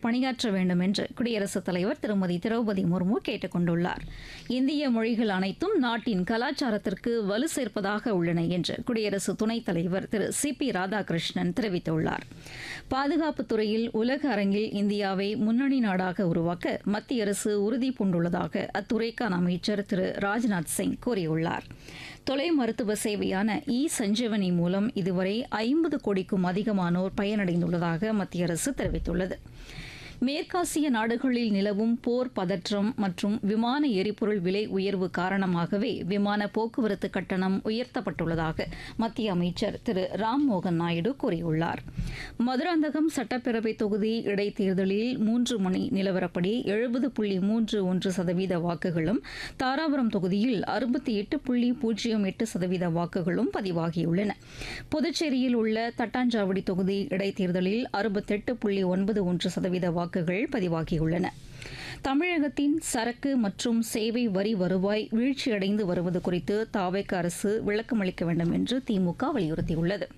பணியாற்ற வேண்டும் என்று குடியரசுத் தலைவர் திருமதி திரௌபதி முர்மு கேட்டுக் கொண்டுள்ளார் இந்திய மொழிகள் அனைத்தும் நாட்டின் கலாச்சாரத்திற்கு வலு சேர்ப்பதாக உள்ளன என்று குடியரசு துணைத் தலைவர் திரு சி பி ராதாகிருஷ்ணன் தெரிவித்துள்ளார் பாதுகாப்புத் துறையில் உலக அரங்கில் இந்தியாவை முன்னணி நாடாக உருவாக்க மத்திய அரசு உறுதி பூண்டுள்ளதாக அத்துறைக்கான அமைச்சர் திரு ராஜ்நாத் சிங் கூறியுள்ளார் தொலை மருத்துவ சேவையான இ சஞ்சீவனி மூலம் இதுவரை ஐம்பது கோடிக்கும் அதிகமானோர் பயனடைந்துள்ளதாக மத்திய அரசு தெரிவித்துள்ளது மேற்காசிய நாடுகளில் நிலவும் போர் பதற்றம் மற்றும் விமான எரிபொருள் விலை உயர்வு காரணமாகவே விமான போக்குவரத்து கட்டணம் உயர்த்தப்பட்டுள்ளதாக மத்திய அமைச்சர் திரு ராம்மோகன் நாயுடு கூறியுள்ளார் மதுராந்தகம் சட்டப்பேரவை தொகுதி இடைத்தேர்தலில் மூன்று மணி நிலவரப்படி எழுபது புள்ளி மூன்று ஒன்று சதவீத வாக்குகளும் தாராபுரம் தொகுதியில் அறுபத்தி எட்டு புள்ளி பூஜ்ஜியம் எட்டு சதவீத வாக்குகளும் பதிவாகியுள்ளன புதுச்சேரியில் உள்ள தட்டாஞ்சாவடி தொகுதி இடைத்தேர்தலில் அறுபத்தெட்டு புள்ளி ஒன்பது ஒன்று சதவீத வாக்குகள் பதிவாகியுள்ளன தமிழகத்தின் சரக்கு மற்றும் சேவை வரி வருவாய் வீழ்ச்சியடைந்து வருவது குறித்து தாவேக்க அரசு விளக்கமளிக்க வேண்டும் என்று திமுக வலியுறுத்தியுள்ளது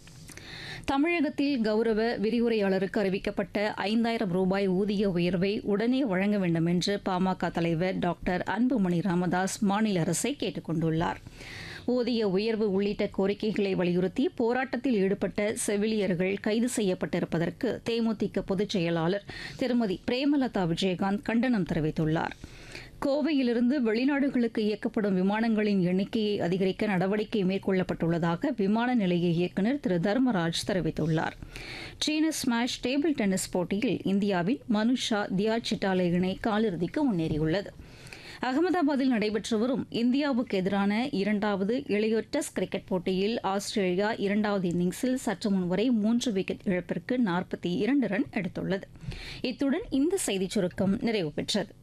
தமிழகத்தில் கௌரவ விரிவுரையாளருக்கு அறிவிக்கப்பட்ட ஐந்தாயிரம் ரூபாய் ஊதிய உயர்வை உடனே வழங்க வேண்டும் என்று பாமக தலைவர் டாக்டர் அன்புமணி ராமதாஸ் மாநில அரசை கேட்டுக் கொண்டுள்ளார் ஊதிய உயர்வு உள்ளிட்ட கோரிக்கைகளை வலியுறுத்தி போராட்டத்தில் ஈடுபட்ட செவிலியர்கள் கைது செய்யப்பட்டிருப்பதற்கு தேமுதிக பொதுச் செயலாளர் திருமதி பிரேமலதா விஜயகாந்த் கண்டனம் தெரிவித்துள்ளார் கோவையிலிருந்து வெளிநாடுகளுக்கு இயக்கப்படும் விமானங்களின் எண்ணிக்கையை அதிகரிக்க நடவடிக்கை மேற்கொள்ளப்பட்டுள்ளதாக விமான நிலைய இயக்குநர் திரு தர்மராஜ் தெரிவித்துள்ளார் சீன ஸ்மாஷ் டேபிள் டென்னிஸ் போட்டியில் இந்தியாவின் மனுஷா தியா சிட்டாலே இணை காலிறுதிக்கு முன்னேறியுள்ளது அகமதாபாத்தில் நடைபெற்று வரும் இந்தியாவுக்கு எதிரான இரண்டாவது இளையோர் டெஸ்ட் கிரிக்கெட் போட்டியில் ஆஸ்திரேலியா இரண்டாவது இன்னிங்ஸில் சற்று முன் வரை மூன்று விக்கெட் இழப்பிற்கு நாற்பத்தி இரண்டு ரன் எடுத்துள்ளது இத்துடன் இந்த செய்திச் சுருக்கம் நிறைவு பெற்றது